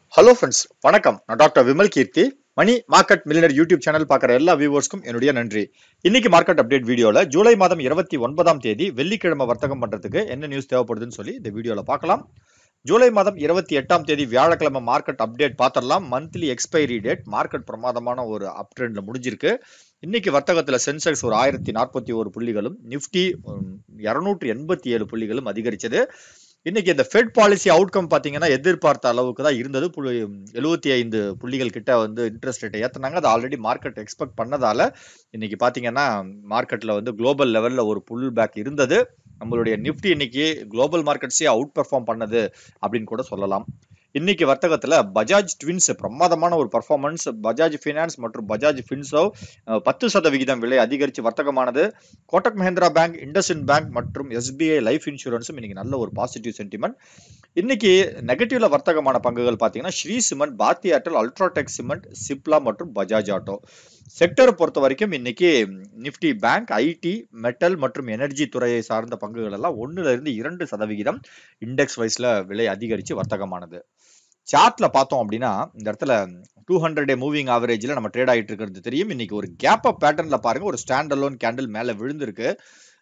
hello friends வணக்கம் நான் doctor Vimal Keerthi Mani market millionaire YouTube channel பார்க்குற எல்லா வியூவர்ஸ்க்கும் என்னுடைய நன்றி இன்னைக்கு மார்க்கெட் அப்டேட் வீடியோல ஜூலை மாதம் இருபத்தி ஒன்பதாம் தேதி வெள்ளிக்கிழமை வர்த்தகம் பண்றதுக்கு என்ன நியூஸ் தேவைப்படுதுன்னு சொல்லி இந்த வீடியோல பார்க்கலாம் ஜூலை மாதம் இருபத்தி எட்டாம் தேதி வியாழக்கிழமை மார்க்கெட் அப்டேட் பார்த்துடலாம் மந்த்லி எக்ஸ்பைரி டேட் மார்க்கெட் பிரமாதமான ஒரு அப் ட்ரெண்ட்ல முடிஞ்சிருக்கு இன்னைக்கு வர்த்தகத்துல சென்செக்ஸ் ஒரு ஆயிரத்தி நாற்பத்தி ஒரு புள்ளிகளும் நிஃப்டி இருநூற்றி எண்பத்தி ஏழு புள்ளிகளும் அதிகரிச்சது இன்னைக்கு இந்த ஃபெட் பாலிசி அவுட்கம் பார்த்தீங்கன்னா எதிர்பார்த்த அளவுக்கு தான் இருந்தது எழுபத்தி ஐந்து புள்ளிகள் கிட்ட வந்து இன்ட்ரெஸ்ட் ரேட்டை ஏற்றினாங்க அது ஆல்ரெடி மார்க்கெட் எக்ஸ்பெக்ட் பண்ணதால இன்னைக்கு பார்த்தீங்கன்னா மார்க்கெட்டில் வந்து குளோபல் லெவலில் ஒரு புல் பேக் இருந்தது நம்மளுடைய நிஃப்டி இன்னைக்கு குளோபல் மார்க்கெட்ஸே அவுட் பெர்ஃபார்ம் பண்ணது அப்படின்னு கூட சொல்லலாம் இன்னைக்கு வர்த்தகத்துல பஜாஜ் ட்வின்ஸ் பிரமாதமான ஒரு பர்ஃபார்மன்ஸ் பஜாஜ் ஃபினான்ஸ் மற்றும் பஜாஜ் ஃபின்சோ பத்து சதவிகிதம் விலை அதிகரித்து வர்த்தகமானது கோட்டக் மஹேந்திரா பேங்க் இண்டஸ்இன் பேங்க் மற்றும் எஸ்பிஐ லைஃப் இன்சூரன்ஸும் இன்னைக்கு நல்ல ஒரு பாசிட்டிவ் சென்டிமெண்ட் இன்னைக்கு நெகட்டிவ்ல வர்த்தகமான பங்குகள் பார்த்தீங்கன்னா ஸ்ரீ சிமெண்ட் பாரதி ஏர்டெல் அல்ட்ராடெக் சிமெண்ட் சிப்லா மற்றும் பஜாஜ் ஆட்டோ செக்டரை பொறுத்த வரைக்கும் இன்னைக்கு நிப்டி பேங்க் ஐடி மெட்டல் மற்றும் எனர்ஜி துறையை சார்ந்த பங்குகள் எல்லாம் ஒன்னுல இருந்து இரண்டு சதவிகிதம் இண்டெக்ஸ் வைஸ்ல விலை அதிகரித்து வர்த்தகமானது சார்ட்ல பார்த்தோம் அப்படின்னா இந்த இடத்துல டூ ஹண்ட்ரட் டே மூவிங் ஆவரேஜ்ல நம்ம ட்ரேட் ஆகிட்டு இருக்கிறது தெரியும் இன்னைக்கு ஒரு கேப் அப் பேட்டர்ன்ல பாருங்க ஒரு ஸ்டாண்ட் அலோன் கேண்டில் மேல விழுந்திருக்கு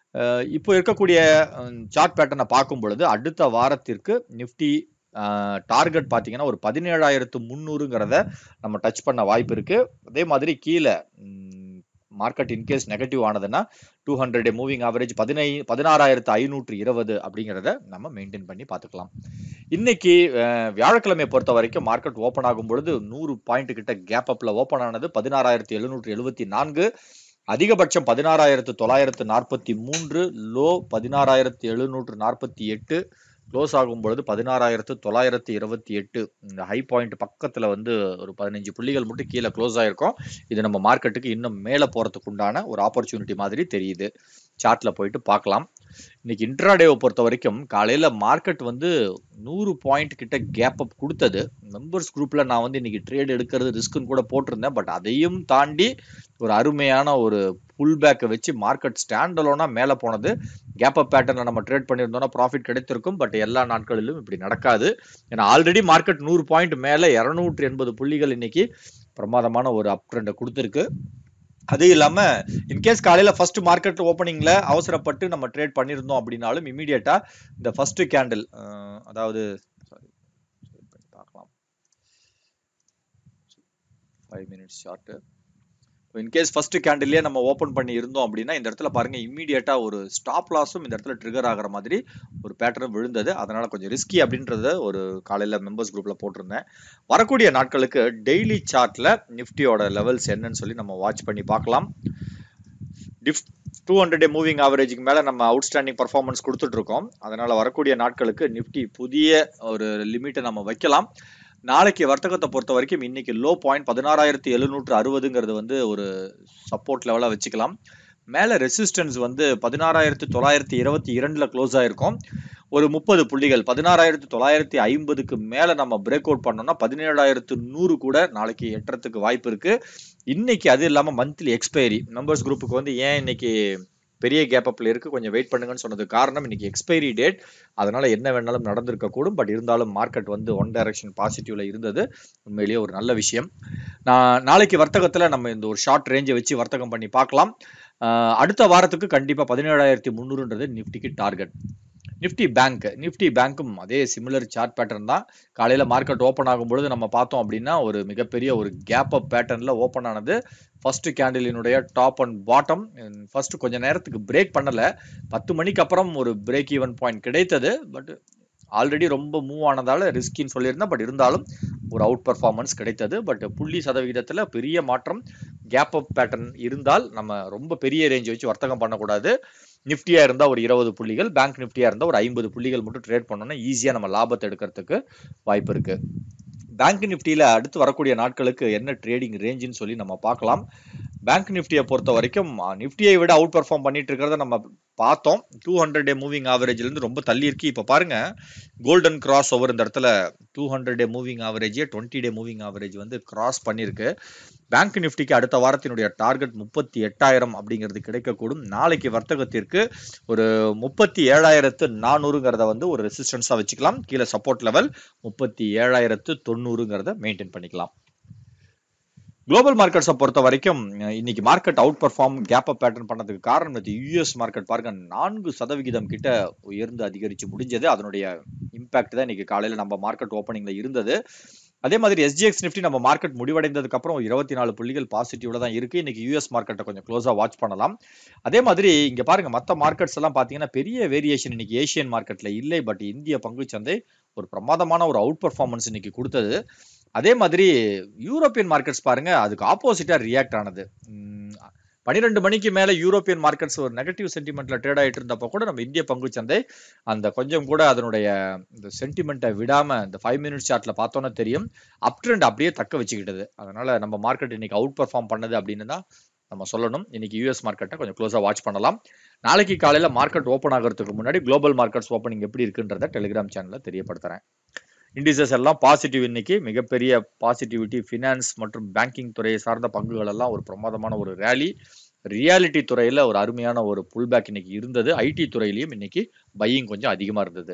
இப்போ இருக்கக்கூடிய சார்ட் பேட்டர்னை பார்க்கும் பொழுது அடுத்த வாரத்திற்கு நிஃப்டி டார்கெட் பார்த்தீங்கன்னா ஒரு பதினேழாயிரத்து முந்நூறுங்கிறத நம்ம டச் பண்ண வாய்ப்பு இருக்கு அதே மாதிரி கீழே மார்க்கெட் இன்கேஸ் நெகட்டிவ் ஆனதுன்னா two hundred day moving average பதினை பதினாறாயிரத்து ஐநூற்று இருபது அப்படிங்கிறத நம்ம மெயின்டைன் பண்ணி பார்த்துக்கலாம் இன்னைக்கு வியாழக்கிழமையை பொறுத்த வரைக்கும் மார்க்கெட் ஓப்பன் ஆகும் பொழுது நூறு பாயிண்ட் கிட்ட கேப் அப்ல ஓப்பன் ஆனது பதினாறாயிரத்தி எழுநூற்று எழுபத்தி நான்கு அதிகபட்சம் பதினாறாயிரத்து தொள்ளாயிரத்து நாற்பத்தி மூன்று லோ பதினாறாயிரத்து எழுநூற்று நாற்பத்தி எட்டு க்ளோஸ் ஆகும் பொழுது பதினாறாயிரத்து தொள்ளாயிரத்து இருபத்தி எட்டு இந்த ஹை பாயிண்ட் பக்கத்தில் வந்து ஒரு பதினஞ்சு புள்ளிகள் மட்டும் கீழே க்ளோஸ் ஆயிருக்கும் இது நம்ம மார்க்கெட்டுக்கு இன்னும் மேலே போகிறதுக்கு உண்டான ஒரு ஆப்பர்ச்சுனிட்டி மாதிரி தெரியுது சார்ட்டில் போயிட்டு பார்க்கலாம் இன்னைக்கு இன்ட்ராடேவை பொறுத்த வரைக்கும் காலையில் மார்க்கெட் வந்து நூறு பாயிண்ட் கிட்ட கேப் அப் கொடுத்தது மெம்பர்ஸ் குரூப்பில் நான் வந்து இன்னைக்கு ட்ரேட் எடுக்கிறது ரிஸ்க்குன்னு கூட போட்டிருந்தேன் பட் அதையும் தாண்டி ஒரு அருமையான ஒரு புல் பேக்கை வச்சு மார்க்கெட் ஸ்டாண்ட் அலோனா மேலே போனது கேப் அப் பேட்டர்னில் நம்ம ட்ரேட் பண்ணியிருந்தோம்னா ப்ராஃபிட் கிடைத்திருக்கும் பட் எல்லா நாட்களிலும் இப்படி நடக்காது ஏன்னா ஆல்ரெடி மார்க்கெட் நூறு பாயிண்ட் மேலே இரநூற்றி எண்பது புள்ளிகள் இன்னைக்கு பிரமாதமான ஒரு அப் ட்ரெண்டை கொடுத்துருக்கு அது இல்லாம இன்கேஸ் காலையில ஃபர்ஸ்ட் மார்க்கெட் ஓப்பனிங்ல அவசரப்பட்டு நம்ம ட்ரேட் பண்ணியிருந்தோம் அப்படின்னாலும் இமீடியட்டா இந்த ஃபர்ஸ்ட் கேண்டில் அதாவது பார்க்கலாம் five minutes short in case first கேண்டில்லே நம்ம ஓப்பன் பண்ணி இருந்தோம் அப்படின்னா இந்த இடத்துல பாருங்க இம்மீடியட்டா ஒரு ஸ்டாப் லாஸும் இந்த இடத்துல ட்ரிகர் ஆகிற மாதிரி ஒரு பேட்டர்ன் விழுந்தது அதனால கொஞ்சம் ரிஸ்கி அப்படின்றத ஒரு காலையில மெம்பர்ஸ் குரூப்ல போட்டிருந்தேன் வரக்கூடிய நாட்களுக்கு டெய்லி சார்ட்ல நிஃப்டியோட லெவல்ஸ் என்னன்னு சொல்லி நம்ம வாட்ச் பண்ணி பார்க்கலாம் டிஃப் டூ ஹண்ட்ரட் டே மூவிங் ஆவரேஜுக்கு மேலே நம்ம அவுட்ஸ்டாண்டிங் பர்ஃபார்மன்ஸ் கொடுத்துட்டு இருக்கோம் அதனால வரக்கூடிய நாட்களுக்கு நிஃப்டி புதிய ஒரு லிமிட்டை நம்ம வைக்கலாம் நாளைக்கு வர்த்தகத்தை பொறுத்த வரைக்கும் இன்னைக்கு லோ பாயிண்ட் பதினாறாயிரத்தி எழுநூற்று அறுபதுங்கிறது வந்து ஒரு சப்போர்ட் லெவலாக வச்சுக்கலாம் மேலே ரெசிஸ்டன்ஸ் வந்து பதினாறாயிரத்தி தொள்ளாயிரத்தி இருபத்தி இரண்டில் க்ளோஸ் ஆயிருக்கும் ஒரு முப்பது புள்ளிகள் பதினாறாயிரத்தி தொள்ளாயிரத்தி ஐம்பதுக்கு மேலே நம்ம பிரேக் அவுட் பண்ணோம்னா பதினேழாயிரத்து நூறு கூட நாளைக்கு எட்டுறதுக்கு வாய்ப்பு இருக்கு இன்னைக்கு அது இல்லாமல் மந்த்லி எக்ஸ்பைரி மெம்பர்ஸ் குரூப்புக்கு வந்து ஏன் இன்னைக்கு பெரிய கேப் அப்ல இருக்கு கொஞ்சம் வெயிட் பண்ணுங்கன்னு சொன்னது காரணம் இன்னைக்கு எக்ஸ்பைரி டேட் அதனால என்ன வேணாலும் நடந்திருக்க கூடும் பட் இருந்தாலும் மார்க்கெட் வந்து ஒன் டைரக்ஷன் பாசிட்டிவ்ல இருந்தது உண்மையிலேயே ஒரு நல்ல விஷயம் நான் நாளைக்கு வர்த்தகத்துல நம்ம இந்த ஒரு ஷார்ட் ரேஞ்சை வச்சு வர்த்தகம் பண்ணி பார்க்கலாம் அடுத்த வாரத்துக்கு கண்டிப்பா பதினேழாயிரத்தி முந்நூறுன்றது நிஃப்டிக்கு டார்கெட் நிஃப்டி பேங்க் நிஃப்டி பேங்க்கும் அதே சிமிலர் சார்ட் பேட்டர்ன் தான் காலையில் மார்க்கெட் ஓப்பன் ஆகும்பொழுது நம்ம பார்த்தோம் அப்படின்னா ஒரு மிகப்பெரிய ஒரு கேப் அப் பேட்டர்னில் ஓப்பன் ஆனது ஃபர்ஸ்ட் கேண்டிலினுடைய டாப் அண்ட் பாட்டம் ஃபர்ஸ்ட் கொஞ்ச நேரத்துக்கு பிரேக் பண்ணலை பத்து மணிக்கு அப்புறம் ஒரு பிரேக் ஈவன் பாயிண்ட் கிடைத்தது பட் ஆல்ரெடி ரொம்ப மூவ் ஆனதால ரிஸ்கின்னு சொல்லியிருந்தேன் பட் இருந்தாலும் ஒரு அவுட் பர்ஃபார்மன்ஸ் கிடைத்தது பட் புள்ளி சதவிகிதத்தில் பெரிய மாற்றம் கேப் அப் பேட்டர்ன் இருந்தால் நம்ம ரொம்ப பெரிய ரேஞ்ச் வச்சு வர்த்தகம் பண்ணக்கூடாது நிஃப்டியா இருந்தா ஒரு இருபது புள்ளிகள் பேங்க் நிஃப்டியா இருந்தா ஒரு ஐம்பது புள்ளிகள் மட்டும் ட்ரேட் பண்ணோம்னா ஈஸியா நம்ம லாபத்தை எடுக்கிறதுக்கு வாய்ப்பு இருக்கு பேங்க் நிஃப்டியில அடுத்து வரக்கூடிய நாட்களுக்கு என்ன ட்ரேடிங் ரேஞ்சுன்னு சொல்லி நம்ம பார்க்கலாம் பேங்க் நிஃப்டியை பொறுத்த வரைக்கும் நிஃப்டியை விட அவுட் பெர்ஃபார்ம் பண்ணிட்டு இருக்கிறத நம்ம பார்த்தோம் டூ ஹண்ட்ரட் டே மூவிங் ஆவரேஜ்லேருந்து ரொம்ப தள்ளி இருக்கு இப்போ பாருங்க கோல்டன் கிராஸ் ஓவர் இந்த இடத்துல டூ ஹண்ட்ரட் டே மூவிங் ஆவரேஜே டுவெண்ட்டி டே மூவிங் ஆவரேஜ் வந்து கிராஸ் பண்ணியிருக்கு பேங்க் நிஃப்டிக்கு அடுத்த வாரத்தினுடைய டார்கெட் முப்பத்தி எட்டாயிரம் அப்படிங்கிறது கிடைக்கக்கூடும் நாளைக்கு வர்த்தகத்திற்கு ஒரு முப்பத்தி ஏழாயிரத்து நானூறுங்கிறத வந்து ஒரு ரெசிஸ்டன்ஸாக வச்சுக்கலாம் கீழே சப்போர்ட் லெவல் முப்பத்தி ஏழாயிரத்து தொண்ணூறுங்கிறத மெயின்டைன் பண்ணிக்கலாம் குளோபல் மார்க்கெட்ஸை பொறுத்த வரைக்கும் அஹ், இன்னைக்கு market outperform gap up pattern பண்ணதுக்கு காரணம் இது யூஎஸ் மார்க்கெட் பாருங்க நான்கு சதவிகிதம் கிட்ட உயர்ந்து அதிகரிச்சு முடிஞ்சது அதனுடைய இம்பாக்ட் தான் இன்னைக்கு காலையில நம்ம மார்க்கெட் ஓப்பனிங்ல இருந்தது அதே மாதிரி எஸ்ஜிஎக்ஸ் நிஃப்டி நம்ம மார்க்கெட் முடிவடைந்ததுக்கு அப்புறம் இருபத்தி நாலு புள்ளிகள் பாசிட்டிவ்ல தான் இருக்கு இன்னைக்கு யூஎஸ் மார்க்கெட்டை கொஞ்சம் க்ளோஸா வாட்ச் பண்ணலாம் அதே மாதிரி இங்க பாருங்க மற்ற மார்க்கெட்ஸ் எல்லாம் பாத்தீங்கன்னா பெரிய வேரியேஷன் இன்னைக்கு ஏஷியன் மார்க்கெட்ல இல்லை பட் இந்திய பங்குச்சந்தை ஒரு பிரமாதமான ஒரு அவுட் பர்ஃபார்மன்ஸ் இன்னைக்கு கொடுத்தது அதே மாதிரி யூரோப்பியன் மார்க்கெட்ஸ் பாருங்க அதுக்கு ஆப்போசிட்டா ரியாக்ட் ஆனது பன்னிரெண்டு மணிக்கு மேல யூரோப்பியன் மார்க்கெட்ஸ் ஒரு நெகட்டிவ் சென்டிமெண்ட்ல ட்ரேட் ஆயிட்டு இருந்தப்போ கூட நம்ம இந்திய பங்குச்சந்தை அந்த கொஞ்சம் கூட அதனுடைய இந்த சென்டிமெண்ட்டை விடாம இந்த ஃபைவ் மினிட்ஸ் சார்ட்ல பார்த்தோன்னே தெரியும் அப் ட்ரெண்ட் அப்படியே தக்க வச்சுக்கிட்டது அதனால நம்ம மார்க்கெட் இன்னைக்கு அவுட் பர்ஃபார்ம் பண்ணது அப்படின்னு தான் நம்ம சொல்லணும் இன்னைக்கு யூஎஸ் மார்க்கெட்டை கொஞ்சம் க்ளோஸாக வாட்ச் பண்ணலாம் நாளைக்கு காலையில மார்க்கெட் ஓப்பன் ஆகிறதுக்கு முன்னாடி குளோபல் மார்க்கெட்ஸ் ஓப்பனிங் எப்படி இருக்குன்றத டெலிகிராம் சேனல்ல தெரியப்படுத்துறேன் இண்டிசஸ் எல்லாம் பாசிட்டிவ் இன்னைக்கு மிகப்பெரிய பாசிட்டிவிட்டி ஃபினான்ஸ் மற்றும் பேங்கிங் துறையை சார்ந்த பங்குகள் எல்லாம் ஒரு பிரமாதமான ஒரு ரேலி ரியாலிட்டி துறையில ஒரு அருமையான ஒரு புல் பேக் இன்னைக்கு இருந்தது ஐடி துறையிலையும் இன்னைக்கு பையிங் கொஞ்சம் அதிகமா இருந்தது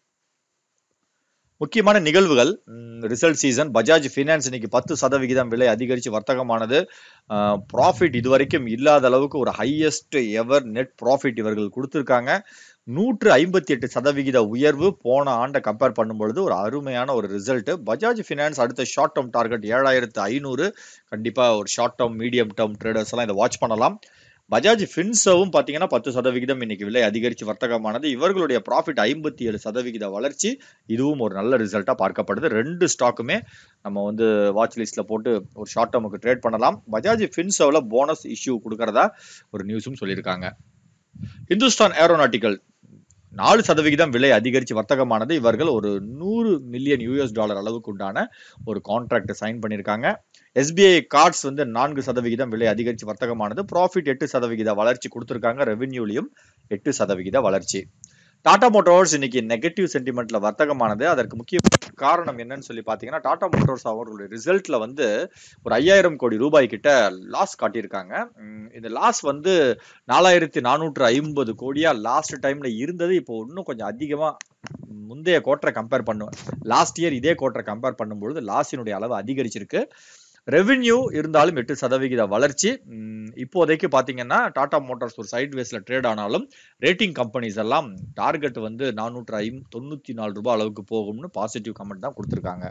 முக்கியமான நிகழ்வுகள் ரிசல்ட் சீசன் பஜாஜ் ஃபினான்ஸ் இன்னைக்கு பத்து சதவிகிதம் விலை அதிகரித்து வர்த்தகமானது ப்ராஃபிட் இதுவரைக்கும் இல்லாத அளவுக்கு ஒரு ஹையஸ்ட் எவர் நெட் ப்ராஃபிட் இவர்கள் கொடுத்துருக்காங்க நூற்று ஐம்பத்தி எட்டு சதவிகித உயர்வு போன ஆண்டை கம்பேர் பண்ணும்பொழுது ஒரு அருமையான ஒரு ரிசல்ட் பஜாஜ் ஃபினான்ஸ் அடுத்த ஷார்ட் டேர்ம் டார்கெட் ஏழாயிரத்து ஐநூறு கண்டிப்பா ஒரு short term medium term traders எல்லாம் இதை வாட்ச் பண்ணலாம் பஜாஜ் ஃபின்சவும் பார்த்தீங்கன்னா பத்து சதவிகிதம் இன்னைக்கு விலை அதிகரித்து வர்த்தகமானது இவர்களுடைய ப்ராஃபிட் ஐம்பத்தி ஏழு சதவிகித வளர்ச்சி இதுவும் ஒரு நல்ல ரிசல்ட்டாக பார்க்கப்படுது ரெண்டு ஸ்டாக்குமே நம்ம வந்து வாட்ச் லிஸ்ட்ல போட்டு ஒரு ஷார்ட் டேர்முக்கு ட்ரேட் பண்ணலாம் பஜாஜ் ஃபின்சவில் போனஸ் இஷ்யூ கொடுக்கறதா ஒரு நியூஸும் சொல்லியிருக்காங்க இந்துஸ்தான் ஏரோநாட்டிக்கல் நாலு சதவிகிதம் விலை அதிகரித்து வர்த்தகமானது இவர்கள் ஒரு நூறு மில்லியன் யூஎஸ் டாலர் அளவுக்கு உண்டான ஒரு கான்ட்ராக்ட் சைன் பண்ணியிருக்காங்க எஸ்பிஐ கார்ட்ஸ் வந்து நான்கு சதவிகிதம் விலை அதிகரித்து வர்த்தகமானது ப்ராஃபிட் எட்டு சதவிகித வளர்ச்சி கொடுத்துருக்காங்க ரெவென்யூலையும் எட்டு சதவிகித வளர்ச்சி டாடா மோட்டார்ஸ் இன்னைக்கு நெகட்டிவ் சென்டிமெண்ட்ல வர்த்தகமானது அதற்கு முக்கிய காரணம் என்னன்னு சொல்லி பார்த்தீங்கன்னா டாடா மோட்டார்ஸ் அவர்களுடைய ரிசல்ட்ல வந்து ஒரு ஐயாயிரம் கோடி ரூபாய் கிட்ட லாஸ் காட்டியிருக்காங்க உம் இந்த லாஸ் வந்து நாலாயிரத்தி நானூற்று ஐம்பது கோடியா லாஸ்ட் டைம்ல இருந்தது இப்போ இன்னும் கொஞ்சம் அதிகமா முந்தைய கோட்டரை கம்பேர் பண்ணுவேன் லாஸ்ட் இயர் இதே கோட்டரை கம்பேர் பண்ணும்பொழுது லாஸினுடைய அளவு அதிகரிச்சிருக்கு ரெவென்யூ இருந்தாலும் எட்டு சதவிகித வளர்ச்சி உம் இப்போதைக்கு பார்த்தீங்கன்னா டாடா மோட்டார்ஸ் ஒரு சைட் வேஸ்ல ட்ரேட் ஆனாலும் ரேட்டிங் கம்பெனிஸ் எல்லாம் டார்கெட் வந்து நானூற்று ஐம் தொண்ணூற்றி நாலு ரூபாய் அளவுக்கு போகும்னு பாசிட்டிவ் கமெண்ட் தான் கொடுத்துருக்காங்க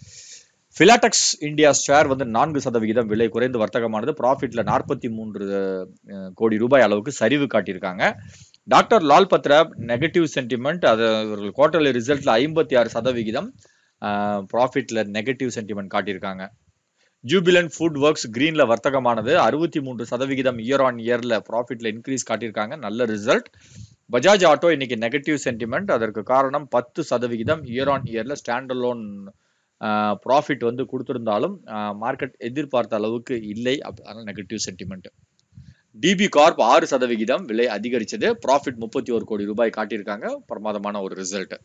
ஃபிலாடெக்ஸ் இந்தியா ஷேர் வந்து நான்கு சதவிகிதம் விலை குறைந்து வர்த்தகமானது ப்ராஃபிட்ல நாற்பத்தி மூன்று அஹ், கோடி ரூபாய் அளவுக்கு சரிவு காட்டியிருக்காங்க டாக்டர் லால் பத்ரா நெகட்டிவ் சென்டிமெண்ட் அது இவர்கள் குவார்டர்லி ரிசல்ட்ல ஐம்பத்தி ஆறு சதவிகிதம் ப்ராஃபிட்ல நெகட்டிவ் சென்டிமெண்ட் காட்டியிருக்காங்க ஜூபிலன் ஃபுட் ஒர்க்ஸ் கிரீன்ல வர்த்தகமானது அறுபத்தி மூன்று சதவிகிதம் இயர் ஆன் இயர்ல ப்ராஃபிட்ல இன்க்ரீஸ் காட்டியிருக்காங்க நல்ல ரிசல்ட் பஜாஜ் ஆட்டோ இன்னைக்கு நெகட்டிவ் சென்டிமெண்ட் அதற்கு காரணம் பத்து சதவிகிதம் இயர் ஆன் இயர்ல ஸ்டாண்ட் அலோன் ப்ராஃபிட் வந்து கொடுத்திருந்தாலும் மார்க்கெட் எதிர்பார்த்த அளவுக்கு இல்லை அப்ப- அதனால நெகட்டிவ் சென்டிமெண்ட் டிபி கார்ப் ஆறு சதவிகிதம் விலை அதிகரிச்சது ப்ராஃபிட் முப்பத்தி ஒரு கோடி ரூபாய் காட்டியிருக்காங்க பிரமாதமான ஒரு ரிசல்ட்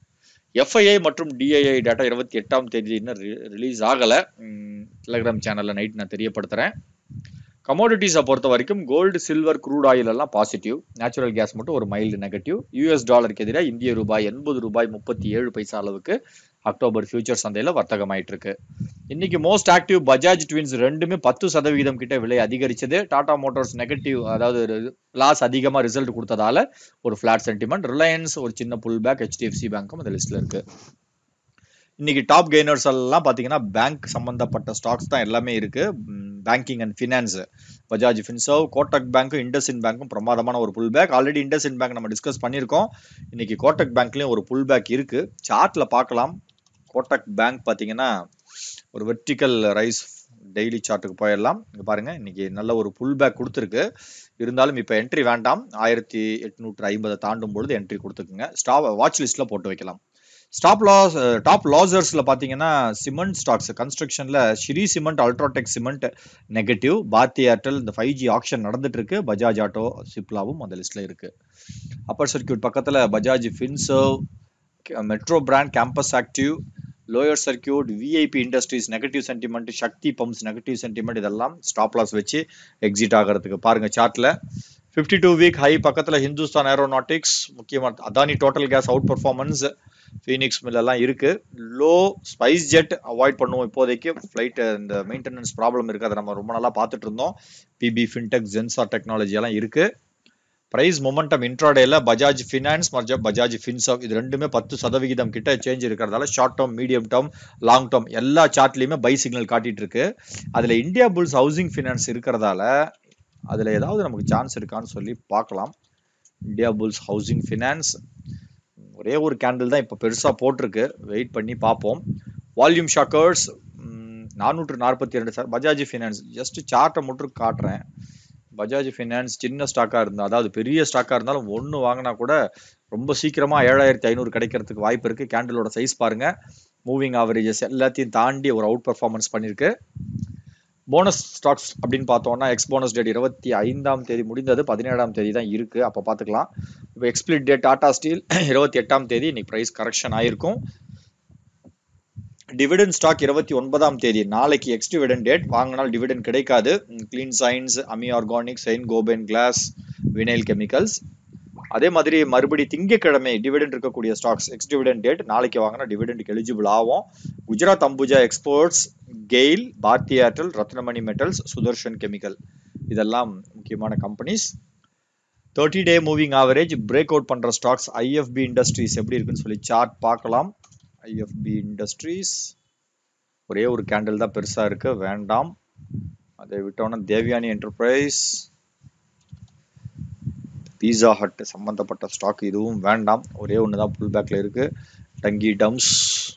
எஃப்ஐஐ மற்றும் டிஐஐ டேட்டா இருபத்தி எட்டாம் தேதி இன்னும் ரிலீஸ் ஆகலை டெலிகிராம் சேனலில் நைட் நான் தெரியப்படுத்துகிறேன் கமோடிட்டிஸை பொறுத்த வரைக்கும் கோல்டு சில்வர் க்ரூட் ஆயில் எல்லாம் பாசிட்டிவ் நேச்சுரல் கேஸ் மட்டும் ஒரு மைல்டு நெகட்டிவ் யூஎஸ் டாலருக்கு எதிராக இந்திய ரூபாய் எண்பது ரூபாய் முப்பத்தி ஏழு பைசா அளவுக்கு அக்டோபர் ஃபியூச்சர் சந்தையில் வர்த்தகமாயிட்டு இருக்கு இன்னைக்கு மோஸ்ட் ஆக்டிவ் பஜாஜ் ட்வின்ஸ் ரெண்டுமே பத்து சதவிகிதம் கிட்ட விலை அதிகரிச்சது டாடா மோட்டார்ஸ் நெகட்டிவ் அதாவது லாஸ் அதிகமாக ரிசல்ட் கொடுத்ததால ஒரு ஃபிளாட் சென்டிமெண்ட் ரிலையன்ஸ் ஒரு சின்ன புல் பேக் ஹெச்டிஎஃப்சி பேங்க்கும் அந்த லிஸ்ட்ல இருக்கு இன்னைக்கு டாப் கெய்னர்ஸ் எல்லாம் பார்த்தீங்கன்னா பேங்க் சம்பந்தப்பட்ட ஸ்டாக்ஸ் தான் எல்லாமே இருக்கு banking and finance Bajaj Finserv Kotak பேங்க்கும் இண்டஸ்இன் பேங்க்கும் பிரமாதமான ஒரு pull back already IndusInd bank நம்ம டிஸ்கஸ் பண்ணியிருக்கோம் இன்னைக்கு கோட்டக் பேங்க்லயும் ஒரு புல் பேக் இருக்கு சார்ட்ல பார்க்கலாம் கோட்டக் பேங்க் பார்த்தீங்கன்னா ஒரு வெர்டிக்கல் ரைஸ் டெய்லி சார்ட்டுக்கு போயிடலாம் இங்க பாருங்க இன்னைக்கு நல்ல ஒரு புல் பேக் கொடுத்துருக்கு இருந்தாலும் இப்போ என்ட்ரி வேண்டாம் ஆயிரத்தி எட்நூற்று ஐம்பதை தாண்டும் பொழுது என்ட்ரி கொடுத்துக்குங்க ஸ்டாப் வாட்ச் லிஸ்ட்ல போட்டு வைக்கலாம் ஸ்டாப் லாஸ் டாப் லாசர்ஸ்ல பாத்தீங்கன்னா சிமெண்ட் ஸ்டாக்ஸ் கன்ஸ்ட்ரக்ஷன்ல Shree cement UltraTech cement negative Bharti Airtel இந்த ஃபைவ் ஜி ஆக்ஷன் நடந்துட்டு இருக்கு பஜாஜ் ஆட்டோ சிப்லாவும் அந்த லிஸ்ட்ல இருக்கு அப்பர் சர்க்கியூட் பக்கத்துல Bajaj Finserv Metro brand Campus active lower circuit VIP industries negative sentiment Shakti pumps negative sentiment இதெல்லாம் ஸ்டாப் லாஸ் வச்சு எக்ஸிட் ஆகிறதுக்கு பாருங்க சார்ட்ல ஃபிஃப்டி டூ வீக் ஹை பக்கத்துல ஹிந்துஸ்தான் ஏரோநாட்டிக்ஸ் முக்கியமாக Adani total gas outperformance Phoenix mill எல்லாம் இருக்கு லோ ஸ்பைஸ் ஜெட் அவாய்ட் பண்ணுவோம் இப்போதைக்கு ஃப்ளைட் இந்த மெயின்டெனன்ஸ் ப்ராப்ளம் இருக்கு அதை நம்ம ரொம்ப நாளா பார்த்துட்டு இருந்தோம் பிபி ஃபின்டெக் ஜென்சார் டெக்னாலஜி எல்லாம் இருக்கு பிரைஸ் மொமெண்டம் இன்ட்ராடேல பஜாஜ் ஃபினான்ஸ் மற்றும் பஜாஜ் ஃபின்சர்வ் இது ரெண்டுமே பத்து சதவிகிதம் கிட்ட சேஞ்ச் இருக்கிறதால short term medium term long term எல்லா சார்ட்லயுமே பை சிக்னல் காட்டிட்டு இருக்கு அதுல இந்தியா புல்ஸ் ஹவுசிங் ஃபினான்ஸ் இருக்கிறதால அதுல ஏதாவது நமக்கு சான்ஸ் இருக்கான்னு சொல்லி பார்க்கலாம் இந்தியா புல்ஸ் ஹவுசிங் ஃபினான்ஸ் ஒரே ஒரு கேண்டில் தான் இப்போ பெருசாக போட்டிருக்கு வெயிட் பண்ணி பார்ப்போம் வால்யூம் ஷாக்கர்ஸ் நானூற்று நாற்பத்தி ரெண்டு சார் பஜாஜ் ஃபினான்ஸ் ஜஸ்ட் சார்ட்டை மட்டும் காட்டுறேன் பஜாஜ் ஃபினான்ஸ் சின்ன ஸ்டாக்காக இருந்தால் அதாவது பெரிய ஸ்டாக்காக இருந்தாலும் ஒன்று வாங்கினா கூட ரொம்ப சீக்கிரமாக ஏழாயிரத்தி ஐநூறு கிடைக்கிறதுக்கு வாய்ப்பு இருக்குது கேண்டிலோட சைஸ் பாருங்க மூவிங் ஆவரேஜஸ் எல்லாத்தையும் தாண்டி ஒரு அவுட் பர்ஃபார்மன்ஸ் பண்ணியிருக்கு போனஸ் ஸ்டாக்ஸ் அப்படின்னு பார்த்தோம்னா எக்ஸ் போனஸ் டேட் இருபத்தி ஐந்தாம் தேதி முடிந்தது பதினேழாம் தேதி தான் இருக்கு அப்போ பார்த்துக்கலாம் இப்போ எக்ஸ்பிளிட் டேட் டாடா ஸ்டீல் இருபத்தி எட்டாம் தேதி இன்னைக்கு ப்ரைஸ் கரெக்ஷன் ஆயிருக்கும் டிவிடன் ஸ்டாக் இருபத்தி ஒன்பதாம் தேதி நாளைக்கு எக்ஸ் டிவிடன் டேட் வாங்கினால் டிவிடன் கிடைக்காது கிளீன் சயின்ஸ் அமி ஆர்கானிக் செயின் கோபென் கிளாஸ் வினைல் கெமிக்கல்ஸ் அதே மாதிரி மறுபடி திங்கக்கிழமை டிவிடெண்ட் இருக்கக்கூடிய ஸ்டாக்ஸ் எக்ஸ் டிவிடெண்ட் டேட் நாளைக்கு வாங்கினா டிவிடெண்டுக்கு எலிஜிபிள் ஆகும் Gujarat Ambuja exports GAIL Bharti Airtel Ratnamani metals Sudarshan chemical இதெல்லாம் முக்கியமான companies thirty day moving average break out பண்ற ஸ்டாக்ஸ் ஐஎஃப்பி இண்டஸ்ட்ரீஸ் எப்படி இருக்குன்னு சொல்லி சார்ட் பார்க்கலாம் ஐஎஃப்பி இண்டஸ்ட்ரீஸ் ஒரே ஒரு கேண்டில் தான் பெருசா இருக்கு வேண்டாம் அதை விட்டோன்னா தேவியானி என்டர்பிரைஸ் பீஸா ஹட் சம்பந்தப்பட்ட ஸ்டாக் இதுவும் வேண்டாம் ஒரே ஒன்று தான் புல் பேக்ல இருக்கு டங்கி டம்ஸ்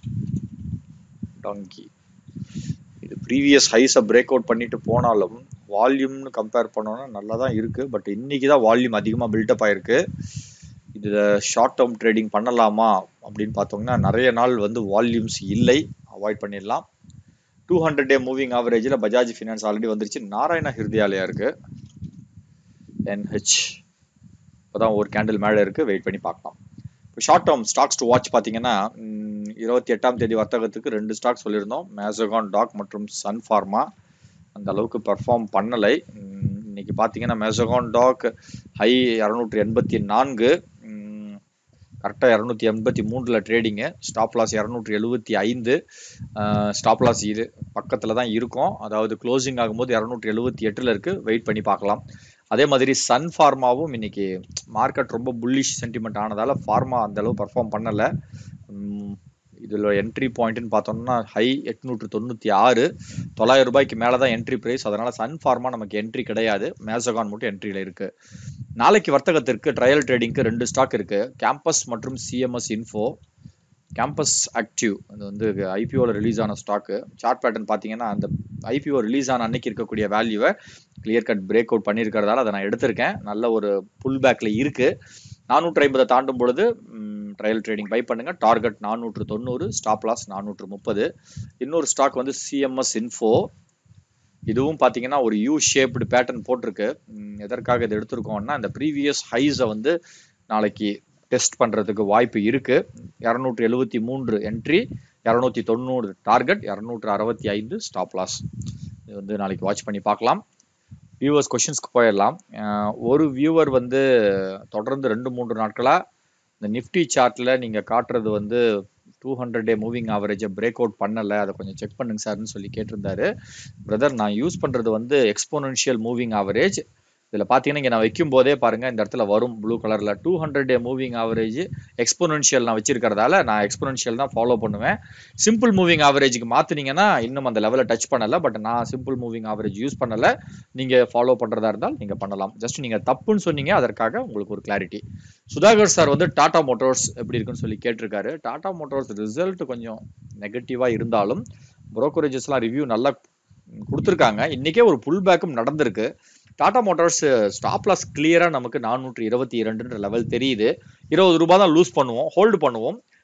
டங்கி இது ப்ரீவியஸ் ஹைஸை பிரேக் அவுட் பண்ணிட்டு போனாலும் வால்யூம்னு கம்பேர் பண்ணோம்னா நல்லா தான் இருக்கு பட் இன்னைக்கு தான் வால்யூம் அதிகமாக பில்டப் ஆயிருக்கு இதில் ஷார்ட் டேர்ம் ட்ரேடிங் பண்ணலாமா அப்படின்னு பார்த்தோம்னா நிறைய நாள் வந்து வால்யூம்ஸ் இல்லை அவாய்ட் பண்ணிடலாம் டூ ஹண்ட்ரட் டே மூவிங் ஆவரேஜில் பஜாஜ் ஃபினான்ஸ் ஆல்ரெடி வந்துருச்சு நாராயண ஹிருதயாலயா இருக்கு என்ஹெச் இப்போதான் ஒரு கேண்டில் மேலே இருக்கு வெயிட் பண்ணி பார்க்கலாம் இப்போ short term stocks to watch பார்த்தீங்கன்னா இருபத்தி எட்டாம் தேதி வர்த்தகத்துக்கு ரெண்டு ஸ்டாக் சொல்லியிருந்தோம் மேசகான் டாக் மற்றும் சன் ஃபார்மா அந்த அளவுக்கு பெர்ஃபார்ம் பண்ணலை இன்னைக்கு பார்த்தீங்கன்னா மேசகான் டாக் ஹை இரநூற்றி எண்பத்தி நான்கு கரெக்டாக இரநூத்தி எண்பத்தி மூணில் ட்ரேடிங்கு ஸ்டாப் லாஸ் இரநூற்றி எழுபத்தி ஐந்து ஸ்டாப் லாஸ் இது பக்கத்தில் தான் இருக்கும் அதாவது க்ளோசிங் ஆகும்போது இரநூற்றி எழுபத்தி எட்டில் இருக்குது வெயிட் பண்ணி பார்க்கலாம் அதே மாதிரி சன் ஃபார்மாவும் இன்னைக்கு மார்க்கெட் ரொம்ப புல்லிஷ் சென்டிமெண்ட் ஆனதால ஃபார்மா அந்த அளவு பர்ஃபார்ம் பண்ணலை இதில் என்ட்ரி பாயிண்ட்னு பார்த்தோம்னா ஹை எட்நூற்று தொண்ணூற்றி ஆறு தொள்ளாயிரம் ரூபாய்க்கு மேலே தான் என்ட்ரி ப்ரைஸ் அதனால சன் ஃபார்மா நமக்கு என்ட்ரி கிடையாது மேசகான் மட்டும் என்ட்ரியில் இருக்கு நாளைக்கு வர்த்தகத்திற்கு ட்ரையல் ட்ரேடிங்க்கு ரெண்டு ஸ்டாக் இருக்கு கேம்பஸ் மற்றும் சிஎம்எஸ் இன்ஃபோ கேம்பஸ் ஆக்டிவ் அது வந்து ஐபிஓவில் ரிலீஸ் ஆன ஸ்டாக்கு சார்ட் பேட்டர்ன் பார்த்தீங்கன்னா அந்த ஐபிஓ ரிலீஸ் ஆன அன்னைக்கு இருக்கக்கூடிய வேல்யூவை கிளியர் கட் பிரேக் அவுட் பண்ணியிருக்கிறதால அதை நான் எடுத்திருக்கேன் நல்ல ஒரு புல் பேக்ல இருக்கு நானூற்றி ஐம்பதை தாண்டும் பொழுது ட்ரையல் ட்ரேடிங் பை பண்ணுங்க டார்கெட் நானூற்று தொண்ணூறு ஸ்டாப் லாஸ் நானூற்று முப்பது இன்னொரு ஸ்டாக் வந்து சிஎம்எஸ் இன்ஃபோ இதுவும் பார்த்தீங்கன்னா ஒரு யூ ஷேப்டு பேட்டர்ன் போட்டிருக்கு எதற்காக இதை எடுத்திருக்கோம்னா இந்த ப்ரீவியஸ் ஹைஸை வந்து நாளைக்கு டெஸ்ட் பண்ணுறதுக்கு வாய்ப்பு இருக்கு இரநூற்றி எழுபத்தி மூன்று என்ட்ரி இரநூத்தி தொண்ணூறு டார்கெட் இரநூற்று அறுபத்தி ஐந்து ஸ்டாப் லாஸ் இது வந்து நாளைக்கு வாட்ச் பண்ணி பார்க்கலாம் வியூவர்ஸ் கொஷின்ஸ்க்கு போயிடலாம் ஒரு வியூவர் வந்து தொடர்ந்து ரெண்டு மூன்று நாட்களாக இந்த நிஃப்டி சார்ட்டில் நீங்கள் காட்டுறது வந்து டூ ஹண்ட்ரட் டே மூவிங் ஆவரேஜை பிரேக் அவுட் பண்ணலை அதை கொஞ்சம் செக் பண்ணுங்க சார்னு சொல்லி கேட்டிருந்தாரு பிரதர் நான் யூஸ் பண்ணுறது வந்து எக்ஸ்போனன்ஷியல் மூவிங் ஆவரேஜ் இதில் பார்த்தீங்கன்னா இங்கே நான் வைக்கும் போதே பாருங்க இந்த இடத்துல வரும் ப்ளூ கலரில் two hundred day moving average exponential நான் வச்சிருக்கிறதால நான் எக்ஸ்போனன்ஷியல் தான் ஃபாலோ பண்ணுவேன் சிம்பிள் மூவிங் ஆவரேஜுக்கு மாற்றினீங்கன்னா இன்னும் அந்த லெவலை டச் பண்ணலை பட் நான் சிம்பிள் மூவிங் ஆவரேஜ் யூஸ் பண்ணலை நீங்கள் ஃபாலோ பண்ணுறதா இருந்தால் நீங்கள் பண்ணலாம் ஜஸ்ட் நீங்கள் தப்புன்னு சொன்னீங்க அதற்காக உங்களுக்கு ஒரு கிளாரிட்டி சுதாகர் சார் வந்து டாடா மோட்டார்ஸ் எப்படி இருக்குன்னு சொல்லி கேட்டிருக்காரு டாடா மோட்டார்ஸ் ரிசல்ட் கொஞ்சம் நெகட்டிவாக இருந்தாலும் புரோக்கரேஜஸ்லாம் ரிவ்யூ நல்லா கொடுத்துருக்காங்க இன்றைக்கே ஒரு புல் பேக்கும் நடந்திருக்கு டாடா மோட்டார்ஸ் ஸ்டாப் லாஸ் கிளியராக நமக்கு நானூற்றி இருபத்தி இரண்டுன்ற லெவல் தெரியுது இருபது ரூபாய் தான் லூஸ் பண்ணுவோம் ஹோல்டு பண்ணுவோம்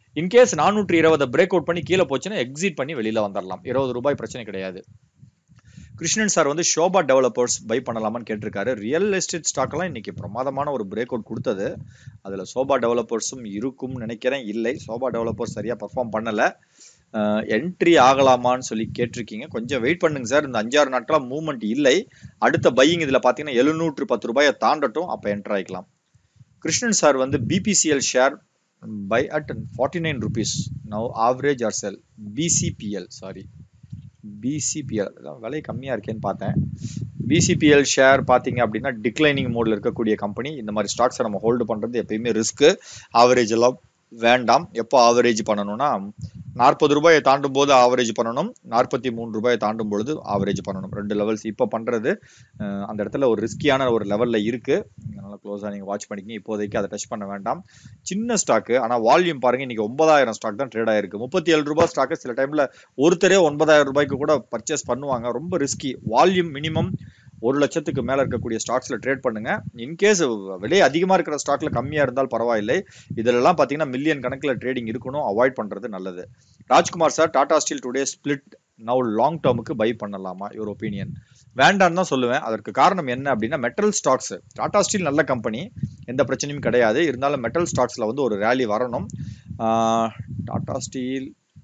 இன்கேஸ் நானூற்றி இருபதை பிரேக் அவுட் பண்ணி கீழே போச்சுன்னா எக்ஸிட் பண்ணி வெளியில வந்துடலாம் இருபது ரூபாய் பிரச்சனை கிடையாது கிருஷ்ணன் சார் வந்து ஷோபா டெவலப்பர்ஸ் பை பண்ணலாமான்னு கேட்டிருக்காரு ரியல் எஸ்டேட் ஸ்டாக்லாம் இன்னைக்கு பிரமாதமான ஒரு பிரேக் அவுட் கொடுத்தது அதில் சோபா டெவலப்பர்ஸும் இருக்கும்னு நினைக்கிறேன் இல்லை சோபா டெவலப்பர்ஸ் சரியாக பர்ஃபார்ம் பண்ணலை என்ட்ரி ஆகலாமான்னு சொல்லி கேட்டிருக்கீங்க கொஞ்சம் வெயிட் பண்ணுங்க சார் இந்த அஞ்சாறு நாட்களாக மூவ்மெண்ட் இல்லை அடுத்த பையிங் இதில் பார்த்தீங்கன்னா எழுநூற்று பத்து ரூபாயை தாண்டட்டும் அப்போ என்டர் ஆகிக்கலாம் கிருஷ்ணன் சார் வந்து BPCL share buy at forty nine rupees now average or sell PCBL sorry PCBL விலை கம்மியாக இருக்கேன்னு பார்த்தேன் பிசிபிஎல் ஷேர் பார்த்தீங்க அப்படின்னா டிக்ளைனிங் மோடில் இருக்கக்கூடிய கம்பெனி இந்த மாதிரி ஸ்டாக்ஸை நம்ம ஹோல்டு பண்ணுறது எப்பயுமே ரிஸ்க்கு ஆவரேஜ் எல்லாம் வேண்டாம் எப்போ ஆவரேஜ் பண்ணணும்னா நாற்பது ரூபாயை தாண்டும் போது ஆவரேஜ் பண்ணணும் நாற்பத்தி மூணு ரூபாயை தாண்டும் பொழுது ஆவரேஜ் பண்ணணும் ரெண்டு லெவல்ஸ் இப்போ பண்ணுறது அந்த இடத்துல ஒரு ரிஸ்கியான ஒரு லெவலில் இருக்குது அதனால் க்ளோஸாக நீங்கள் வாட்ச் பண்ணிக்கிங்க இப்போதைக்கு அதை டச் பண்ண வேண்டாம் சின்ன ஸ்டாக்கு ஆனால் வால்யூம் பாருங்கள் இன்றைக்கி ஒன்பதாயிரம் ஸ்டாக் தான் ட்ரேட் ஆயிருக்கு முப்பத்தி ஏழு ரூபாய் ஸ்டாக்கு சில டைமில் ஒருத்தரே ஒன்பதாயிரம் ரூபாய்க்கு கூட பர்ச்சேஸ் பண்ணுவாங்க ரொம்ப ரிஸ்கி வால்யூம் மினிமம் ஒரு லட்சத்துக்கு மேலே இருக்கக்கூடிய ஸ்டாக்ஸில் ட்ரேட் பண்ணுங்க இன்கேஸ் விலை அதிகமாக இருக்கிற ஸ்டாக்ல கம்மியாக இருந்தால் பரவாயில்லை இதிலெல்லாம் பார்த்தீங்கன்னா மில்லியன் கணக்கில் ட்ரேடிங் இருக்கணும் அவாய்ட் பண்ணுறது நல்லது Rajkumar sir Tata steel today split now long டேர்முக்கு பை பண்ணலாமா யுவர் ஒப்பீனியன் வேண்டான்னு தான் சொல்லுவேன் அதற்கு காரணம் என்ன அப்படின்னா மெட்டல் ஸ்டாக்ஸ் டாடா ஸ்டீல் நல்ல கம்பெனி எந்த பிரச்சனையும் கிடையாது இருந்தாலும் மெட்டல் ஸ்டாக்ஸில் வந்து ஒரு ரேலி வரணும் டாடா ஸ்டீல்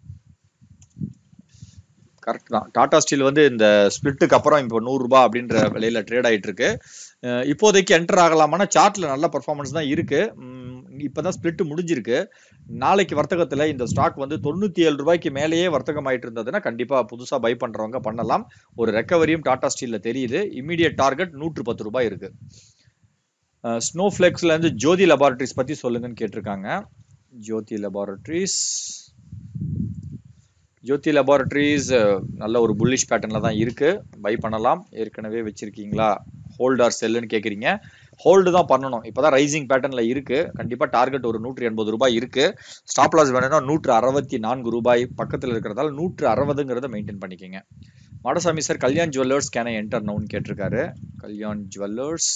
கரெக்ட் தான் டாடா ஸ்டீல் வந்து இந்த ஸ்பிளிட்டுக்கு அப்புறம் இப்போ நூறுரூபா அப்படின்ற விலையில ட்ரேட் ஆகிட்டு இருக்கு இப்போதைக்கு என்டர் ஆகலாமானா சார்ட்ல நல்ல பர்ஃபார்மன்ஸ் தான் இருக்கு இப்போதான் ஸ்பிளிட் முடிஞ்சிருக்கு நாளைக்கு வர்த்தகத்தில் இந்த ஸ்டாக் வந்து தொண்ணூற்றி ஏழு ரூபாய்க்கு மேலேயே வர்த்தகம் ஆயிட்டு இருந்ததுன்னா கண்டிப்பாக புதுசாக பை பண்ணுறவங்க பண்ணலாம் ஒரு ரெக்கவரியும் டாடா ஸ்டீலில் தெரியுது இமீடியட் டார்கெட் நூற்று பத்து ரூபாய் இருக்கு ஸ்னோ ஃபிளெக்ஸ்ல இருந்து ஜோதி லெபார்டரிஸ் பற்றி சொல்லுங்கன்னு கேட்டிருக்காங்க ஜோதி லெபார்டரிஸ் ஜோதி லெபார்டரிஸ் நல்ல ஒரு புல்லிஷ் பேட்டர்ல தான் இருக்கு பை பண்ணலாம் ஏற்கனவே வச்சிருக்கீங்களா ஹோல்டார் செல்லுன்னு கேட்குறீங்க ஹோல்டு தான் பண்ணணும் இப்போதான் ரைசிங் பேட்டர்ல இருக்கு கண்டிப்பாக டார்கெட் ஒரு நூற்றி எண்பது ரூபாய் இருக்கு ஸ்டாப் லாஸ் வேணும்னா நூற்று அறுபத்தி நான்கு ரூபாய் பக்கத்தில் இருக்கிறதால நூற்று அறுபதுங்கிறத மெயின்டைன் பண்ணிக்கோங்க Madasamy sir Kalyan jewellers can enter நவுன்னு கேட்டிருக்காரு கல்யாண் ஜுவல்லர்ஸ்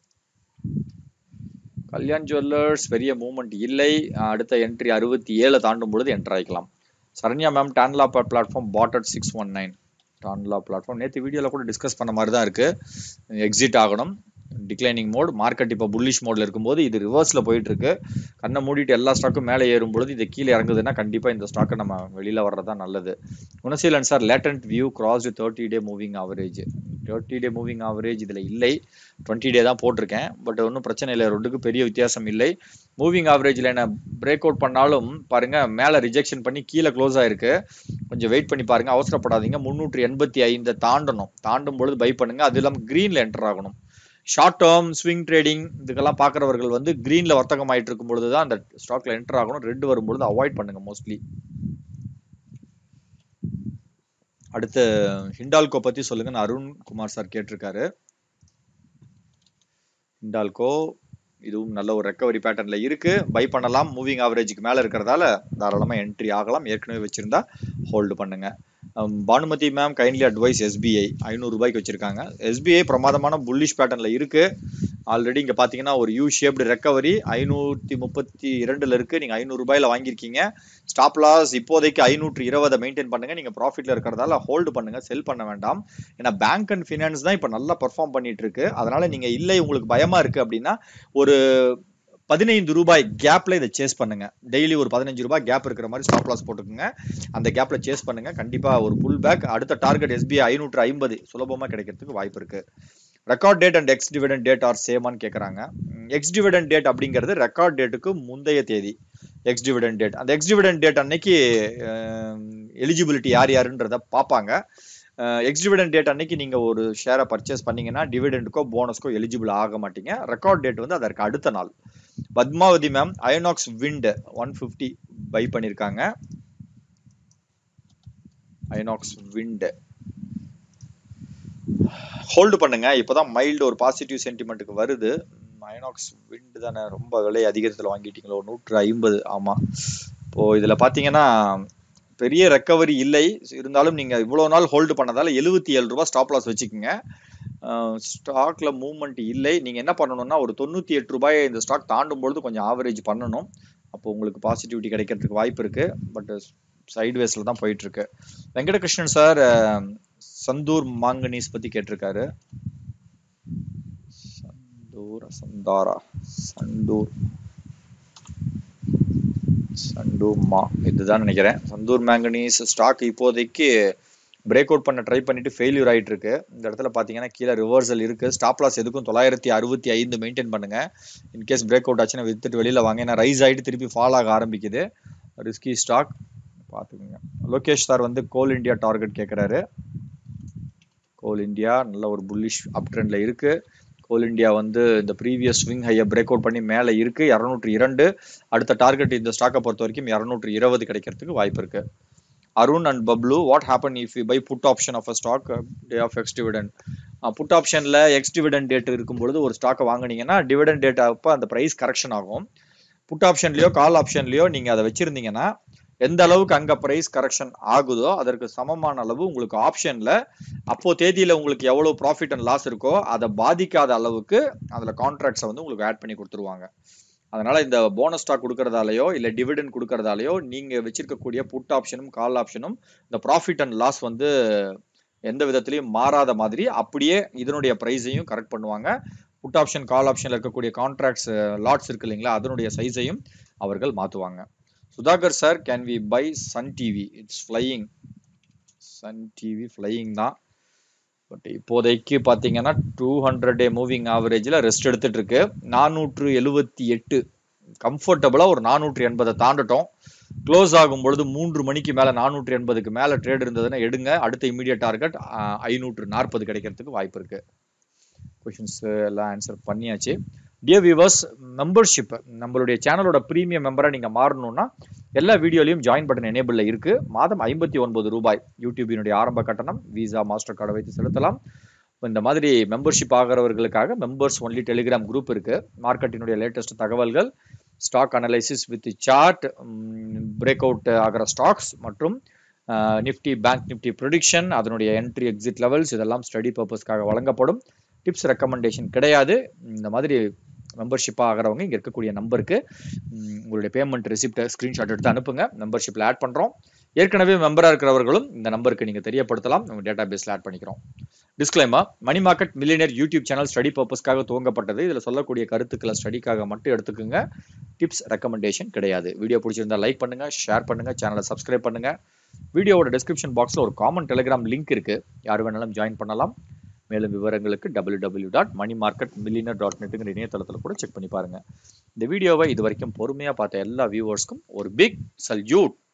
கல்யாண் ஜுவல்லர்ஸ் பெரிய மூவ்மெண்ட் இல்லை அடுத்த என்ட்ரி அறுபத்தி ஏழு தாண்டும் பொழுது என்டர் ஆகிக்கலாம் Saranya ma'am Tanla platform bought at six one nine Tanla platform நேற்று வீடியோவில் கூட டிஸ்கஸ் பண்ண மாதிரி தான் இருக்குது எக்ஸிட் ஆகணும் டிக்ளைனிங் மோட் மார்க்கெட் இப்போ புல்லிஷ் மோடில் இருக்கும்போது இது ரிவர்ஸில் போயிட்டு இருக்கு கண்ணை மூடிட்டு எல்லா ஸ்டாக்கும் மேலே ஏறும் பொழுது இது கீழே இறங்குதுன்னா கண்டிப்பாக இந்த ஸ்டாக்கை நம்ம வெளியில் வர்றது தான் நல்லது Gunaseelan sir Latent View cross thirty day moving average thirty day moving average இதில் இல்லை டுவெண்ட்டி டே தான் போட்டிருக்கேன் பட் ஒன்றும் பிரச்சனை இல்லை ரெண்டுக்கு பெரிய வித்தியாசம் இல்லை மூவிங் ஆவரேஜில் என்ன பிரேக் அவுட் பண்ணாலும் பாருங்க மேலே ரிஜெக்ஷன் பண்ணி கீழே க்ளோஸ் ஆயிருக்கு கொஞ்சம் வெயிட் பண்ணி பாருங்க அவசரப்படாதீங்க முந்நூற்றி எண்பத்தி ஐந்தை தாண்டணும் தாண்டும் பொழுது பை பண்ணுங்க அது இல்லாமல் க்ரீனில் என்டர் ஆகணும் ஷார்ட் டேர்ம் ஸ்விங் ட்ரேடிங் இதுக்கெல்லாம் பார்க்குறவர்கள் வந்து க்ரீனில் வர்த்தகம் ஆகிட்டு இருக்கும் பொழுது தான் அந்த ஸ்டாக்ல என்டர் ஆகணும் ரெட் வரும்பொழுது அவாய்ட் பண்ணுங்க மோஸ்ட்லி அடுத்து ஹிண்டால்கோ பற்றி சொல்லுங்கன்னு அருண் குமார் சார் கேட்டிருக்காரு ஹிண்டால்கோ இதுவும் நல்ல ஒரு ரெக்கவரி பேட்டர்ல இருக்கு பை பண்ணலாம் மூவிங் ஆவரேஜுக்கு மேல இருக்கிறதால தாராளமா என்ட்ரி ஆகலாம் ஏற்கனவே வச்சிருந்தா ஹோல்டு பண்ணுங்க Banumathi ma'am kindly advise SBI ஐநூறு ரூபாய்க்கு வச்சிருக்காங்க எஸ்பிஐ பிரமாதமான புல்லிஷ் பேட்டர்ல இருக்கு ஆல்ரெடி இங்க பாத்தீங்கன்னா ஒரு யூ ஷேப்டு ரெக்கவரி ஐநூத்தி முப்பத்தி இரண்டுல இருக்கு நீங்க ஐநூறு ரூபாயில வாங்கியிருக்கீங்க ஸ்டாப் லாஸ் இப்போதைக்கு ஐநூற்று இருபதை மெயின்டைன் பண்ணுங்க நீங்க ப்ராஃபிட்ல இருக்கிறதால ஹோல்டு பண்ணுங்க செல் பண்ண வேண்டாம் ஏன்னா பேங்க் அண்ட் ஃபினான்ஸ் தான் இப்போ நல்லா பர்ஃபார்ம் பண்ணிட்டு இருக்கு அதனால நீங்க இல்லை உங்களுக்கு பயமா இருக்கு அப்படின்னா ஒரு பதினைந்து ரூபாய் கேப்ல இதை சேஸ் பண்ணுங்க டெய்லி ஒரு பதினஞ்சு ரூபாய் கேப் இருக்கிற மாதிரி ஸ்டாப் லாஸ் போட்டுக்கோங்க அந்த கேப்ல சேஸ் பண்ணுங்க கண்டிப்பா ஒரு புல் பேக் அடுத்த டார்கெட் எஸ்பிஐ ஐநூற்று ஐம்பது சுலபமா கிடைக்கிறதுக்கு வாய்ப்பு இருக்கு record date and ex dividend date are சேமான்னு கேட்குறாங்க எக்ஸ் டிவிடன் டேட் அப்படிங்கிறது ரெக்கார்ட் டேட்டுக்கு முந்தைய தேதி எக்ஸ் டிவிடன் டேட் அந்த எக்ஸ் டிவிடன் டேட் அன்னைக்கு எலிஜிபிலிட்டி யார் யாருன்றத பார்ப்பாங்க எக்ஸ் டிவிடன் டேட் அன்னைக்கு நீங்க ஒரு ஷேரை பர்ச்சேஸ் பண்ணீங்கன்னா டிவிடெண்டுக்கோ போனஸ்க்கோ எலிஜிபிள் ஆக மாட்டீங்க ரெக்கார்ட் டேட் வந்து அதற்கு அடுத்த நாள் Padmavathi ma'am Inox wind one fifty buy பண்ணியிருக்காங்க அயனாக்ஸ் விண்ட் ஹோல்டு பண்ணுங்க இப்போதான் மைல்டு ஒரு பாசிட்டிவ் சென்டிமெண்ட்டுக்கு வருது அயனாக்ஸ் விண்ட் தானே ரொம்ப விலை அதிகத்தில் வாங்கிட்டீங்களோ நூற்று ஐம்பது ஆமாம் இப்போ இதில் பார்த்தீங்கன்னா பெரிய ரெக்கவரி இல்லை இருந்தாலும் நீங்கள் இவ்வளோ நாள் ஹோல்டு பண்ணதால எழுபத்தி ஏழு ரூபா ஸ்டாப் லாஸ் வச்சுக்கோங்க ஸ்டாக்ல மூவ்மெண்ட் இல்லை நீங்கள் என்ன பண்ணணும்னா ஒரு தொண்ணூற்றி எட்டு ரூபாயை இந்த ஸ்டாக் தாண்டும் பொழுது கொஞ்சம் ஆவரேஜ் பண்ணணும் அப்போ உங்களுக்கு பாசிட்டிவிட்டி கிடைக்கிறதுக்கு வாய்ப்பு இருக்கு பட் சைட்வேஸில் தான் போயிட்டு இருக்கு வெங்கடகிருஷ்ணன் சார் சந்தூர் மாங்கனீஸ் பத்தி கேட்டிருக்காரு சந்தூர் சந்தாரா சந்தூர் சண்டூமா இதுதான் நினைக்கிறேன் சந்தூர் மேங்கனீஸ் ஸ்டாக் இப்போதைக்கு பிரேக் அவுட் பண்ண ட்ரை பண்ணிட்டு ஃபெயிலியர் ஆயிட்டு இருக்கு இந்த இடத்துல பாத்தீங்கன்னா கீழே ரிவர்சல் இருக்கு ஸ்டாப் லாஸ் எதுக்கும் தொள்ளாயிரத்தி அறுபத்தி ஐந்து மெயின்டைன் பண்ணுங்க இன்கேஸ் பிரேக் அவுட் ஆச்சுன்னா வித்துட்டு வெளியில வாங்க ஏன்னா ரைஸ் ஆயிட்டு திருப்பி ஃபால் ஆக ஆரம்பிக்குது ரிஸ்கி ஸ்டாக் பார்த்துக்கோங்க லோகேஷ் சார் வந்து கோல் இந்தியா டார்கெட் கேட்குறாரு கோல் இந்தியா நல்ல ஒரு புல்லிஷ் அப் ட்ரெண்ட்ல இருக்கு கோல் இந்தியா வந்து இந்த ப்ரீவியஸ் ஸ்விங் ஹையை பிரேக் அவுட் பண்ணி மேலே இருக்கு இரநூற்றி இரண்டு அடுத்த டார்கெட் இந்த ஸ்டாக்கை பொறுத்த வரைக்கும் இரநூற்றி இருபது கிடைக்கிறதுக்கு வாய்ப்பு இருக்கு Arun and Bablu what happen if you buy put option of a stock day of ex dividend put ஆப்ஷனில் எக்ஸ் டிவிடெண்ட் டேட் இருக்கும்பொழுது ஒரு ஸ்டாக்கை வாங்குனீங்கன்னா டிவிடெண்ட் டேட் அப்போ அந்த ப்ரைஸ் கரெக்ஷன் ஆகும் புட் ஆப்ஷன்லையோ கால் ஆப்ஷன்லையோ நீங்கள் அதை வச்சிருந்தீங்கன்னா எந்த அளவுக்கு அங்க பிரைஸ் கரெக்ஷன் ஆகுதோ அதற்கு சமமான அளவு உங்களுக்கு ஆப்ஷன்ல அப்போ தேதியில உங்களுக்கு எவ்வளவு ப்ராஃபிட் அண்ட் லாஸ் இருக்கோ அதை பாதிக்காத அளவுக்கு அதுல கான்ட்ராக்ட்ஸை வந்து உங்களுக்கு ஆட் பண்ணி கொடுத்துருவாங்க அதனால இந்த போனஸ் ஸ்டாக் கொடுக்கறதாலயோ இல்ல டிவிடெண்ட் கொடுக்கறதாலயோ நீங்க வச்சிருக்கக்கூடிய புட் ஆப்ஷனும் கால் ஆப்ஷனும் இந்த ப்ராஃபிட் அண்ட் லாஸ் வந்து எந்த விதத்திலையும் மாறாத மாதிரி அப்படியே இதனுடைய ப்ரைஸையும் கரெக்ட் பண்ணுவாங்க புட் ஆப்ஷன் கால் ஆப்ஷன்ல இருக்கக்கூடிய கான்ட்ராக்ட்ஸ் லாட்ஸ் இருக்கு இல்லைங்களா அதனுடைய சைஸையும் அவர்கள் மாத்துவாங்க Sudhakar sir can we buy Sun TV it's flying Sun TV flying தான் பட் இப்போதைக்கு பார்த்தீங்கன்னா டூ ஹண்ட்ரட் டே மூவிங் ஆவரேஜில் ரெஸ்ட் எடுத்துட்டு இருக்கு நானூற்று எழுபத்தி எட்டு கம்ஃபர்டபுளாக ஒரு நானூற்றி எண்பதை தாண்டட்டும் க்ளோஸ் ஆகும் பொழுது மூன்று மணிக்கு மேலே நானூற்றி எண்பதுக்கு மேலே ட்ரேட் இருந்ததுன்னா எடுங்க அடுத்த இமீடியட் டார்கெட் ஐநூற்று நாற்பது கிடைக்கிறதுக்கு வாய்ப்பு இருக்கு கொஷின்ஸ் எல்லாம் ஆன்சர் பண்ணியாச்சு டியர் வியூவர்ஸ் மெம்பர்ஷிப் நம்மளுடைய சேனலோட ப்ரீமியம் மெம்பராக நீங்கள் மாறணும்னா எல்லா வீடியோலையும் ஜாயின் பட்டன் எனேபிளில் இருக்கு மாதம் ஐம்பத்தி ஒன்பது ரூபாய் யூடியூபினுடைய ஆரம்ப கட்டணம் விசா மாஸ்டர் கார்டை வைத்து செலுத்தலாம் இந்த மாதிரி மெம்பர்ஷிப் ஆகிறவர்களுக்காக மெம்பர்ஸ் ஒன்லி டெலிகிராம் குரூப் இருக்கு மார்க்கெட்டினுடைய லேட்டஸ்ட் தகவல்கள் stock analysis with chart break out ஆகிற ஸ்டாக்ஸ் மற்றும் நிஃப்டி பேங்க் நிஃப்டி ப்ரொடிக்ஷன் அதனுடைய என்ட்ரி எக்ஸிட் லெவல்ஸ் இதெல்லாம் ஸ்டடி பர்பஸ்க்காக வழங்கப்படும் டிப்ஸ் ரெக்கமெண்டேஷன் கிடையாது இந்த மாதிரி மெம்பர்ஷிப்பாக ஆகிறவங்க இங்கே இருக்கக்கூடிய நம்பருக்கு உங்களுடைய பேமெண்ட் ரிசிப்டை ஸ்க்ரீன்ஷாட் எடுத்து அனுப்புங்க மெம்பர்ஷிப்பில் ஆட் பண்ணுறோம் ஏற்கனவே மெம்பராக இருக்கிறவர்களும் இந்த நம்பருக்கு நீங்கள் தெரியப்படுத்தலாம் நம்ம டேட்டா பேஸில் ஆட் பண்ணிக்கிறோம் disclaimer money market millionaire YouTube channel study பர்பஸ்க்காக துவங்கப்பட்டது இதில் சொல்லக்கூடிய கருத்துக்களை ஸ்டடிக்காக மட்டும் எடுத்துக்கோங்க டிப்ஸ் ரெக்கமெண்டேஷன் கிடையாது வீடியோ பிடிச்சிருந்தா லைக் பண்ணுங்க ஷேர் பண்ணுங்க சேனலை சப்ஸ்கிரைப் பண்ணுங்க வீடியோவோட டிஸ்கிரிப்ஷன் பாக்ஸில் ஒரு காமன் டெலிகிராம் லிங்க் இருக்கு யார் வேணாலும் ஜாயின் பண்ணலாம் மேலும் விவரங்களுக்கு W W dot money market millionaire dot நெட்டுங்கிற இணையதளத்தில் கூட செக் பண்ணி பாருங்க இந்த வீடியோவை இது வரைக்கும் பொறுமையாக பார்த்த எல்லா வியூவர்ஸ்க்கும் ஒரு பிக் சல்யூட்